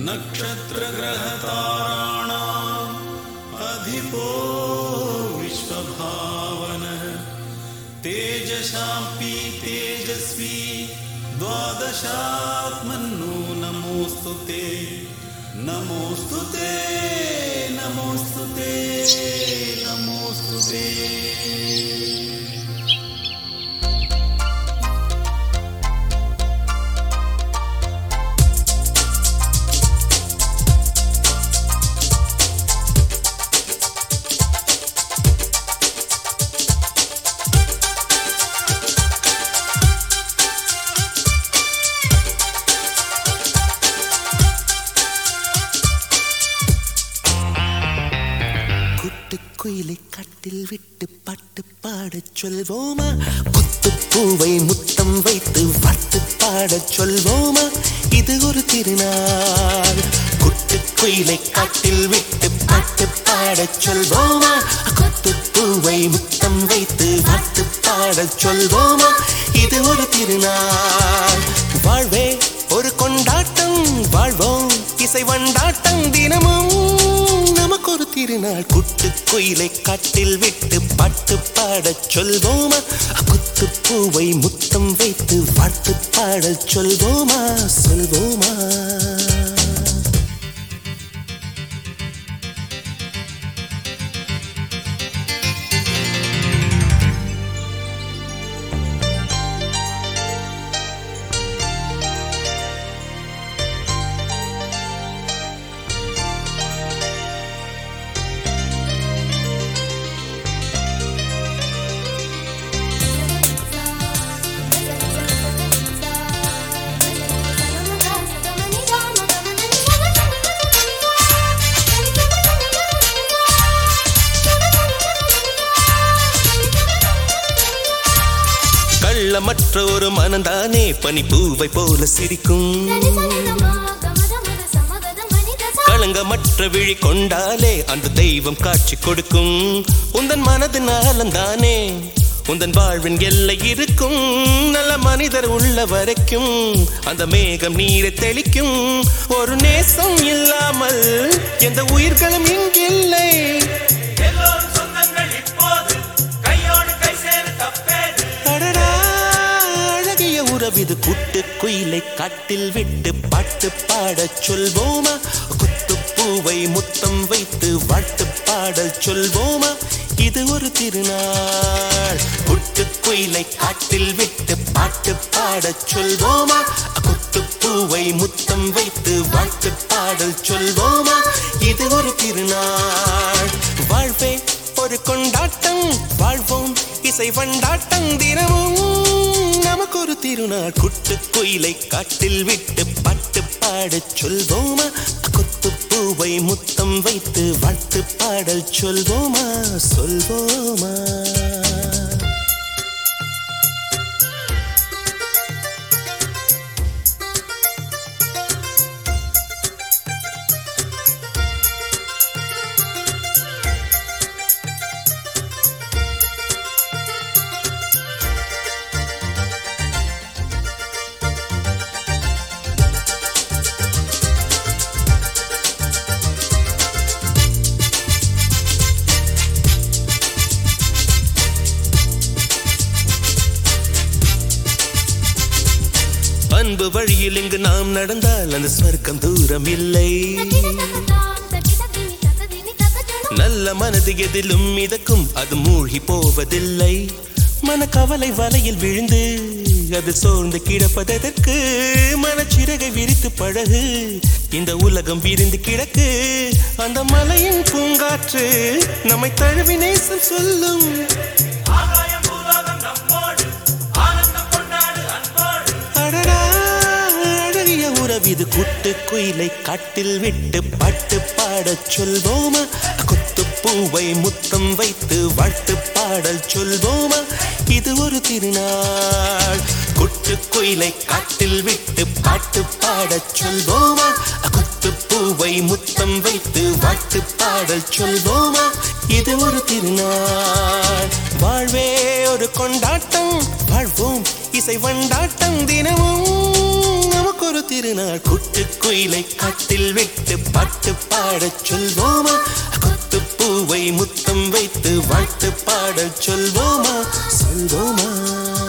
नक्षत्रग्रहताराणाम् अधिपो विश्वभावनः तेजशापि तेजस्वी द्वादशात्मन्नो नमोऽस्तु ते नमोऽस्तु ते नमोऽस्तु ते नमोऽस्तु ते குட்டுக்குயிலை கட்டில் விட்டு பாட்டு பாடச் சொல்வோமா குத்துப்பூவை முத்தம் வைத்து வாட்டு பாடச் சொல்வோமா இது ஒரு திருநாள் குட்டுக்குயிலை கட்டில் விட்டு பாட்டு பாடச் சொல்வோமா குத்துப்பூவை முத்தம் வைத்து வாட்டு பாடச் சொல்வோமா இது ஒரு திருநாள் வாழ்வே ஒரு கொண்டாட்டம் வாழ்வோம் இசை வண்டாட்டம் தினமும் நமக்கு ஒரு திருநாள் குட்டு குயிலை காட்டில் விட்டு பாட்டு பாடச் சொல்வோமா குத்து பூவை முத்தம் வைத்து வாழ்த்து பாடச் சொல்வோமா சொல்வோமா கள்ளமற்ற ஒரு மனந்தானே பனிப்பூவை போல சிரிக்கும் களங்கமற்ற விழி கொண்டாலே அந்த தெய்வம் காட்சி கொடுக்கும் உந்தன் மனது நலந்தானே உந்தன் வாழ்வின் எல்லை இருக்கும் நல்ல மனிதர் உள்ள வரைக்கும் அந்த மேகம் நீரை தெளிக்கும் ஒரு நேசம் இல்லாமல் எந்த உயிர்களும் இங்கில்லை எல்லோரும் சொந்தங்கள் இப்போது கையோடு கை சேர தப்பேது அடடா, அழகிய உறவிது குட்டு குயிலை காட்டில் விட்டு பாட்டு பாடச் சொல்வோமா குத்து பூவை முத்தம் வைத்து வாழ்த்து பாடல் சொல்வோமா இது ஒரு திருநாள் குட்டு குயிலை காட்டில் விட்டு பாட்டு பாடச் சொல்வோமா குத்து பூவை முத்தம் வைத்து வாழ்த்து பாடல் சொல்வோமா இது ஒரு திருநாள் வாழ்வே ஒரு கொண்டாட்டம் வாழ்வோம் இசை வண்டாட்டம் தினமும் நமக்கு ஒரு திருநாள் குட்டு குயிலை காட்டில் விட்டு பாட்டு பாடச் சொல்வோமா கொத்து பூவை முத்தம் வைத்து வாழ்த்து பாடல் சொல்வோமா சொல்வோமா அன்பு வழியில் இங்கு நாம் நடந்தால் அந்த ஸ்வர்க்கம் தூரம் இல்லை நல்ல மனது எதிலும் மிதக்கும் அது மூழ்கி போவதில்லை மனக்கவலை வலையில் விழுந்து அது சோர்ந்து கிடப்பதற்கு மனச்சிறகை விரித்து பழகு இந்த உலகம் விரிந்து கிடக்கு அந்த மலையின் பூங்காற்று நம்மை தழுவி நேசம் சொல்லும் ஆகாயம் பூலோகம் நம்மோடு ஆனந்தம் கொண்டாடு அன்போடு அடடா, அழகிய உறவிது குட்டு குயிலை காட்டில் விட்டு பாட்டு பாடச் சொல்வோமா கொத்து பூவை முத்தம் வைத்து வாழ்த்து பாடல் சொல்வோமா இது ஒரு திருநாள் குட்டு குயிலை காட்டில் விட்டு பாட்டு பாடச் சொல்வோமா கொத்து பூவை முத்தம் வைத்து வாழ்த்து பாடல் சொல்வோமா இது ஒரு திருநாள் வாழ்வே ஒரு கொண்டாட்டம் வாழ்வோம் இசை வண்டாட்டம் தினமும் நமக்கு ஒரு திருநாள் குட்டு குயிலை காட்டில் விட்டு பாட்டு பாடச் சொல்வோமா கொத்து பூவை முத்தம் வைத்து வாழ்த்து பாடச் சொல்வோமா சொல்வோமா